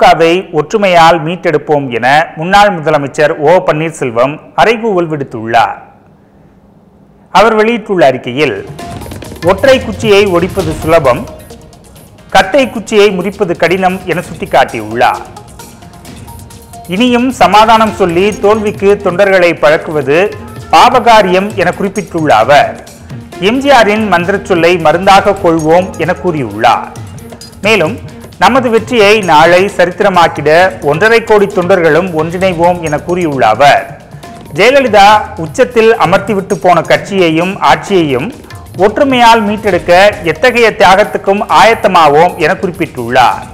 திமுகவை ஒற்றுமையால் மீட்டெடுப்போம் என முன்னாள் முதலமைச்சர் ஓ பன்னீர்செல்வம் அறைகூவல் விடுத்துள்ளார் அவர் வெளியிட்டுள்ள அறிக்கையில் ஒற்றை குச்சியை ஒடிப்பது சுலபம் கட்டை குச்சியை முறிப்பது கடினம் என சுட்டிக்காட்டியுள்ளார் இனியும் சமாதானம் சொல்லி தோல்விக்கு தொண்டர்களை பழக்குவது பாவகாரியம் என குறிப்பிட்டுள்ள அவர் எம்ஜிஆரின் மந்திரச் சொல்லை மருந்தாக கொள்வோம் என கூறியுள்ளார் மேலும் நமது வெற்றியை நாளை சரித்திரமாக்கிட ஒன்றரை கோடி தொண்டர்களும் ஒன்றிணைவோம் என கூறியுள்ள அவர் ஜெயலலிதா உச்சத்தில் அமர்த்திவிட்டு போன கட்சியையும் ஆட்சியையும் ஒற்றுமையால் மீட்டெடுக்க எத்தகைய தியாகத்துக்கும் ஆயத்தமாவோம் என குறிப்பிட்டுள்ளார்